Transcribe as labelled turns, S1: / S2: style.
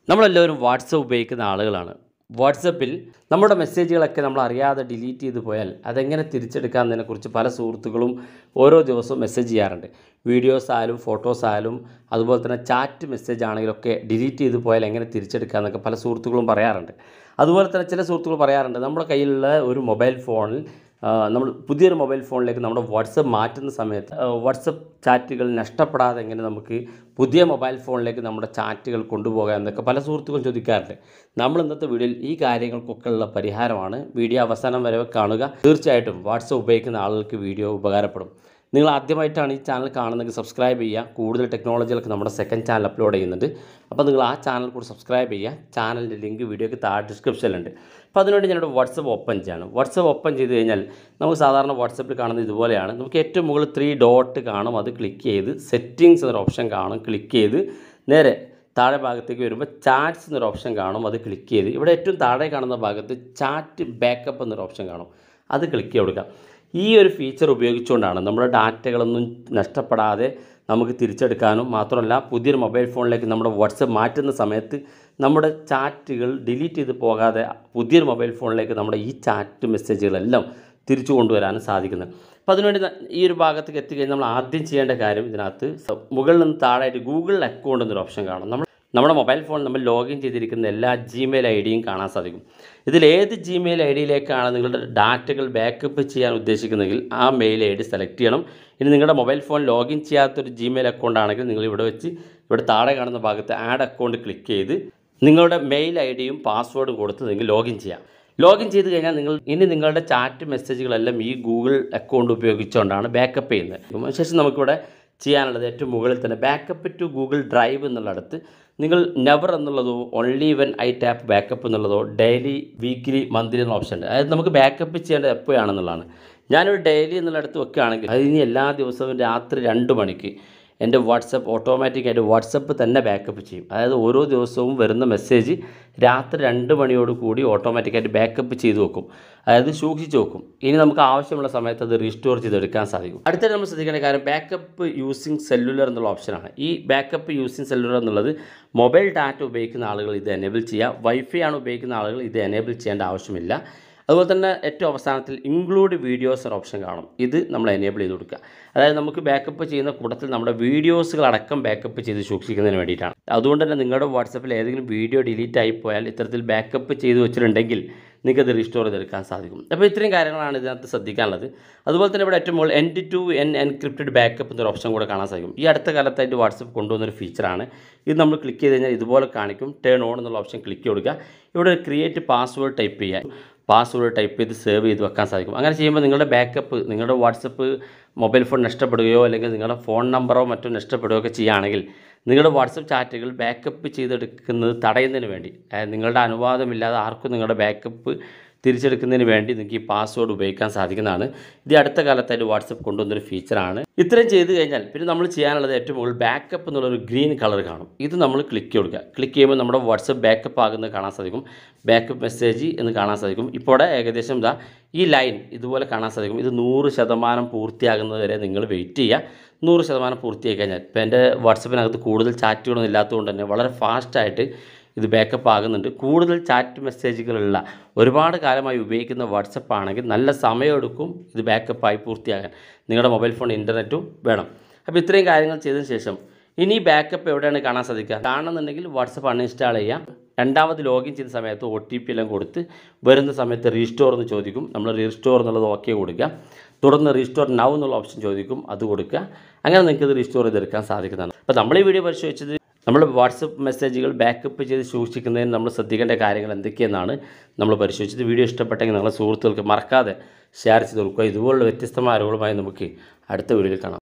S1: നമ്മളെല്ലാവരും വാട്സപ്പ് ഉപയോഗിക്കുന്ന ആളുകളാണ് വാട്സപ്പിൽ നമ്മുടെ മെസ്സേജുകളൊക്കെ നമ്മൾ അറിയാതെ ഡിലീറ്റ് ചെയ്ത് പോയാൽ അതെങ്ങനെ തിരിച്ചെടുക്കാമെന്നതിനെക്കുറിച്ച് പല സുഹൃത്തുക്കളും ഓരോ ദിവസവും മെസ്സേജ് ചെയ്യാറുണ്ട് വീഡിയോസ് ആയാലും ഫോട്ടോസ് ആയാലും അതുപോലെ തന്നെ ചാറ്റ് മെസ്സേജ് ആണെങ്കിലൊക്കെ ഡിലീറ്റ് ചെയ്ത് പോയാൽ എങ്ങനെ തിരിച്ചെടുക്കാമെന്നൊക്കെ പല സുഹൃത്തുക്കളും പറയാറുണ്ട് അതുപോലെ തന്നെ ചില സുഹൃത്തുക്കൾ പറയാറുണ്ട് നമ്മുടെ കയ്യിലുള്ള ഒരു മൊബൈൽ ഫോണിൽ ആ, നമ്മൾ പുതിയൊരു മൊബൈൽ ഫോണിലേക്ക് നമ്മുടെ വാട്സപ്പ് മാറ്റുന്ന സമയത്ത് ആ, വാട്സപ്പ് ചാറ്റുകൾ നഷ്ടപ്പെടാതെ എങ്ങനെ നമുക്ക് പുതിയ മൊബൈൽ ഫോണിലേക്ക് നമ്മുടെ ചാറ്റുകൾ കൊണ്ടുപോകാം എന്നൊക്കെ പല സുഹൃത്തുക്കളും ചോദിക്കാറുണ്ട് നമ്മൾ ഇന്നത്തെ വീഡിയോയിൽ ഈ കാര്യങ്ങൾക്കൊക്കെ ഉള്ള പരിഹാരമാണ് വീഡിയോ അവസാനം വരെ കാണുക തീർച്ചയായിട്ടും വാട്സപ്പ് ഉപയോഗിക്കുന്ന ആളുകൾക്ക് വീഡിയോ ഉപകാരപ്പെടും നിങ്ങൾ ആദ്യമായിട്ടാണ് ഈ ചാനൽ കാണുന്നതെങ്കിൽ സബ്സ്ക്രൈബ് ചെയ്യുക കൂടുതൽ ടെക്നോളജികൾക്ക് നമ്മുടെ സെക്കൻഡ് ചാനൽ അപ്ലോഡ് ചെയ്യുന്നുണ്ട് അപ്പോൾ നിങ്ങൾ ആ ചാനൽ കൂടി സബ്സ്ക്രൈബ് ചെയ്യുക ചാനലിൻ്റെ ലിങ്ക് വീഡിയോയ്ക്ക് താഴെ ഡിസ്ക്രിപ്ഷനിലുണ്ട് അപ്പോൾ അതിനുവേണ്ടി ഞാനിവിടെ വാട്സപ്പ് ഓപ്പൺ ചെയ്യണം വാട്സപ്പ് ഓപ്പൺ ചെയ്ത് കഴിഞ്ഞാൽ നമുക്ക് സാധാരണ വാട്സപ്പിൽ കാണുന്നത് ഇതുപോലെയാണ് നമുക്ക് ഏറ്റവും മുകളിൽ ത്രീ ഡോട്ട് കാണും അത് ക്ലിക്ക് ചെയ്ത് സെറ്റിങ്സ് എന്നൊരു ഓപ്ഷൻ കാണും ക്ലിക്ക് ചെയ്ത് നേരെ താഴെ ഭാഗത്തേക്ക് വരുമ്പോൾ ചാറ്റ്സ് എന്നൊരു ഓപ്ഷൻ കാണും അത് ക്ലിക്ക് ചെയ്ത് ഇവിടെ ഏറ്റവും താഴെ കാണുന്ന ഭാഗത്ത് ചാറ്റ് ബാക്കപ്പ് എന്നൊരു ഓപ്ഷൻ കാണും അത് ക്ലിക്ക് ചെയ്ത് കൊടുക്കുക ഈ ഒരു ഫീച്ചർ ഉപയോഗിച്ചുകൊണ്ടാണ് നമ്മുടെ ഡാറ്റകളൊന്നും നഷ്ടപ്പെടാതെ നമുക്ക് തിരിച്ചെടുക്കാനും മാത്രമല്ല പുതിയൊരു മൊബൈൽ ഫോണിലേക്ക് നമ്മുടെ വാട്സപ്പ് മാറ്റുന്ന സമയത്ത് നമ്മുടെ ചാറ്റുകൾ ഡിലീറ്റ് ചെയ്ത് പോകാതെ പുതിയൊരു മൊബൈൽ ഫോണിലേക്ക് നമ്മുടെ ഈ ചാറ്റ് മെസ്സേജുകളെല്ലാം തിരിച്ചു കൊണ്ടുവരാനും സാധിക്കുന്നത് അപ്പോൾ അതിനുവേണ്ടി ന- ഈ ഒരു ഭാഗത്തേക്ക് എത്തിക്കഴിഞ്ഞാൽ നമ്മൾ ആദ്യം ചെയ്യേണ്ട കാര്യം ഇതിനകത്ത് സ- മുകളിൽ നിന്ന് താഴെയായിട്ട് ഗൂഗിൾ അക്കൗണ്ട് എന്നൊരു ഓപ്ഷൻ കാണും നമ്മൾ നമ്മുടെ മൊബൈൽ ഫോൺ നമ്മൾ ലോഗിൻ ചെയ്തിരിക്കുന്ന എല്ലാ ജിമെയിൽ ഐ ഡിയും കാണാൻ സാധിക്കും ഇതിൽ ഏത് ജിമെയിൽ ഐ ഡിയിലേക്കാണ് നിങ്ങളുടെ ഡാറ്റകൾ ബാക്കപ്പ് ചെയ്യാൻ ഉദ്ദേശിക്കുന്നതെങ്കിൽ ആ മെയിൽ ഐ ഡി സെലക്ട് ചെയ്യണം ഇനി നിങ്ങളുടെ മൊബൈൽ ഫോൺ ലോഗിൻ ചെയ്യാത്തൊരു ജിമെയിൽ അക്കൗണ്ട് ആണെങ്കിൽ നിങ്ങൾ ഇവിടെ വെച്ച് ഇവിടെ താഴെ കാണുന്ന ഭാഗത്ത് ആഡ് അക്കൗണ്ട് ക്ലിക്ക് ചെയ്ത് നിങ്ങളുടെ മെയിൽ ഐ ഡിയും പാസ്വേഡും കൊടുത്ത് നിങ്ങൾക്ക് ലോഗിൻ ചെയ്യാം ലോഗിൻ ചെയ്ത് കഴിഞ്ഞാൽ നിങ്ങൾ ഇനി നിങ്ങളുടെ ചാറ്റ് മെസ്സേജുകളെല്ലാം ഈ ഗൂഗിൾ അക്കൗണ്ട് ഉപയോഗിച്ചുകൊണ്ടാണ് ബാക്കപ്പ് ചെയ്യുന്നത് അതിനുശേഷം നമുക്കിവിടെ ചെയ്യാനുള്ളത് ഏറ്റവും മുകളിൽ തന്നെ ബാക്കപ്പ് ടു ഗൂഗിൾ ഡ്രൈവ് എന്നുള്ളിടത്ത് നിങ്ങൾ നെവർ എന്നുള്ളതോ only when I tap backup എന്നുള്ളതോ ഡെയിലി വീക്ക്ലി മന്ത്ലി എന്നുള്ള ഓപ്ഷൻ ഉണ്ട് അതായത് നമുക്ക് ബാക്കപ്പ് ചെയ്യേണ്ടത് എപ്പോഴാണെന്നുള്ളതാണ് ഞാനൊരു ഡെയിലി എന്നുള്ളിടത്ത് വെക്കുകയാണെങ്കിൽ അത് ഇനി എല്ലാ ദിവസവും രാത്രി രണ്ട് മണിക്ക് എൻ്റെ വാട്സപ്പ് ഓട്ടോമാറ്റിക്കായിട്ട് വാട്സപ്പ് തന്നെ ബാക്കപ്പ് ചെയ്യും അതായത് ഓരോ ദിവസവും വരുന്ന മെസ്സേജ് രാത്രി രണ്ട് മണിയോട് കൂടി ഓട്ടോമാറ്റിക്കായിട്ട് ബാക്കപ്പ് ചെയ്ത് വെക്കും അതായത് സൂക്ഷിച്ച് വെക്കും ഇനി നമുക്ക് ആവശ്യമുള്ള സമയത്ത് അത് റീസ്റ്റോർ ചെയ്തെടുക്കാൻ സാധിക്കും അടുത്തായിട്ട് നമ്മൾ ശ്രദ്ധിക്കേണ്ട കാര്യം ബാക്കപ്പ് യൂസിങ് സെല്ലുലർ എന്നുള്ള ഓപ്ഷനാണ് ഈ ബാക്കപ്പ് യൂസിങ് സെല്ലുലർ എന്നുള്ളത് മൊബൈൽ ഡാറ്റ ഉപയോഗിക്കുന്ന ആളുകൾ ഇത് എനേബിൾ ചെയ്യുക വൈഫൈ ആണ് ഉപയോഗിക്കുന്ന ആളുകൾ ഇത് എനേബിൾ ചെയ്യേണ്ട ആവശ്യമില്ല അതുപോലെ തന്നെ ഏറ്റവും അവസാനത്തിൽ ഇൻക്ലൂഡ് വീഡിയോസ് എന്ന ഓപ്ഷൻ കാണും ഇത് നമ്മൾ എനേബിൾ ചെയ്ത് കൊടുക്കുക അതായത് നമുക്ക് ബാക്കപ്പ് ചെയ്യുന്ന കൂട്ടത്തിൽ നമ്മുടെ വീഡിയോസുകൾ അടക്കം ബാക്കപ്പ് ചെയ്ത് സൂക്ഷിക്കുന്നതിന് വേണ്ടിയിട്ടാണ് അതുകൊണ്ട് തന്നെ നിങ്ങളുടെ വാട്സപ്പിൽ ഏതെങ്കിലും വീഡിയോ ഡിലീറ്റ് ആയി പോയാൽ ഇത്തരത്തിൽ ബാക്കപ്പ് ചെയ്ത് വെച്ചിട്ടുണ്ടെങ്കിൽ നിങ്ങൾക്കത് റീസ്റ്റോർ ചെയ്തെടുക്കാൻ സാധിക്കും അപ്പോൾ ഇത്രയും കാര്യങ്ങളാണ് ഇതിനകത്ത് ശ്രദ്ധിക്കാനുള്ളത് അതുപോലെ തന്നെ ഇവിടെ ഏറ്റവും മുകളിൽ end to end encrypted backup എന്നൊരു ഓപ്ഷൻ കൂടെ കാണാൻ സാധിക്കും ഈ അടുത്ത കാലത്തായിട്ട് വാട്സപ്പ് കൊണ്ടുവന്നൊരു ഫീച്ചറാണ് ഇത് നമ്മൾ ക്ലിക്ക് ചെയ്ത് കഴിഞ്ഞാൽ ഇതുപോലെ കാണിക്കും ടേൺ ഓൺ എന്നുള്ള ഓപ്ഷൻ ക്ലിക്ക് കൊടുക്കുക ഇവിടെ ക്രിയേറ്റ് പാസ്വേഡ് ടൈപ്പ് ചെയ്യുക പാസ്വേഡ് ടൈപ്പ് ചെയ്ത് സേവ് ചെയ്ത് വെക്കാൻ സാധിക്കും അങ്ങനെ ചെയ്യുമ്പോൾ നിങ്ങളുടെ ബാക്കപ്പ് നിങ്ങളുടെ വാട്സപ്പ് മൊബൈൽ ഫോൺ നഷ്ടപ്പെടുകയോ അല്ലെങ്കിൽ നിങ്ങളുടെ ഫോൺ നമ്പറോ മറ്റോ നഷ്ടപ്പെടുകയോ ഒക്കെ ചെയ്യുകയാണെങ്കിൽ നിങ്ങളുടെ വാട്സപ്പ് ചാറ്റുകൾ ബാക്കപ്പ് ചെയ്തെടുക്കുന്നത് തടയുന്നതിന് വേണ്ടി അതായത് നിങ്ങളുടെ അനുവാദമില്ലാതെ ആർക്കും നിങ്ങളുടെ ബാക്കപ്പ് തിരിച്ചെടുക്കുന്നതിന് വേണ്ടി നിങ്ങൾക്ക് ഈ പാസ്വേഡ് ഉപയോഗിക്കാൻ സാധിക്കുന്നതാണ് ഇത് ഈ അടുത്ത കാലത്തായിട്ട് വാട്സപ്പ് കൊണ്ടുവന്നൊരു ഫീച്ചറാണ് ഇത്രയും ചെയ്ത് കഴിഞ്ഞാൽ പിന്നെ നമ്മൾ ചെയ്യാനുള്ളത് ഏറ്റവും മുകളിൽ ബാക്കപ്പ് എന്നുള്ളൊരു ഗ്രീൻ കളർ കാണും ഇത് നമ്മൾ ക്ലിക്ക് കൊടുക്കുക ക്ലിക്ക് ചെയ്യുമ്പോൾ നമ്മുടെ വാട്സപ്പ് ബാക്കപ്പ് ആകുന്നത് കാണാൻ സാധിക്കും ബാക്കപ്പ് മെസ്സേജ് എന്ന് കാണാൻ സാധിക്കും ഇപ്പോൾ ഇവിടെ ഏകദേശം ഇതാ ഈ ലൈൻ ഇതുപോലെ കാണാൻ സാധിക്കും ഇത് നൂറ് ശതമാനം പൂർത്തിയാകുന്നത് വരെ നിങ്ങൾ വെയിറ്റ് ചെയ്യുക നൂറ് ശതമാനം പൂർത്തിയായി കഴിഞ്ഞാൽ ഇപ്പോൾ എൻ്റെ വാട്സപ്പിനകത്ത് കൂടുതൽ ചാറ്റുകളൊന്നും ഇല്ലാത്തതുകൊണ്ട് തന്നെ വളരെ ഫാസ്റ്റായിട്ട് ഇത് ബാക്കപ്പ് ആകുന്നുണ്ട് കൂടുതൽ ചാറ്റ് മെസ്സേജുകളുള്ള ഒരുപാട് കാലമായി ഉപയോഗിക്കുന്ന വാട്സപ്പ് ആണെങ്കിൽ നല്ല സമയമെടുക്കും ഇത് ബാക്കപ്പായി പൂർത്തിയാകാൻ നിങ്ങളുടെ മൊബൈൽ ഫോൺ ഇൻ്റർനെറ്റും വേണം അപ്പോൾ ഇത്രയും കാര്യങ്ങൾ ചെയ്തതിന് ശേഷം ഇനി ബാക്കപ്പ് എവിടെയാണ് കാണാൻ സാധിക്കുക കാണുന്നുണ്ടെങ്കിൽ വാട്സപ്പ് അൺഇൻസ്റ്റാൾ ചെയ്യാം രണ്ടാമത് ലോഗിൻ ചെയ്ത സമയത്ത് ഒ ടി പി എല്ലാം കൊടുത്ത് വരുന്ന സമയത്ത് റീസ്റ്റോർ എന്ന് ചോദിക്കും നമ്മൾ റീസ്റ്റോർ എന്നുള്ളത് ഓക്കെ കൊടുക്കുക തുടർന്ന് റീസ്റ്റോർ നൗ എന്നുള്ള ഓപ്ഷൻ ചോദിക്കും അത് കൊടുക്കുക അങ്ങനെ നിങ്ങൾക്ക് ഇത് റീസ്റ്റോർ ചെയ്തെടുക്കാൻ സാധിക്കുന്നതാണ് അപ്പോൾ നമ്മൾ ഈ വീഡിയോ പരിശോധിച്ചത് നമ്മൾ വാട്സപ്പ് മെസ്സേജുകൾ ബാക്കപ്പ് ചെയ്ത് സൂക്ഷിക്കുന്നതിന് നമ്മൾ ശ്രദ്ധിക്കേണ്ട കാര്യങ്ങൾ എന്തൊക്കെയെന്നാണ് നമ്മൾ പരിശോധിച്ചത് വീഡിയോ ഇഷ്ടപ്പെട്ടെങ്കിൽ നിങ്ങളുടെ സുഹൃത്തുക്കൾക്ക് മറക്കാതെ ഷെയർ ചെയ്ത് കൊടുക്കുക ഇതുപോലുള്ള വ്യത്യസ്തമായ അറിവുകളുമായി നമുക്ക് അടുത്ത വീഡിയോയിൽ കാണാം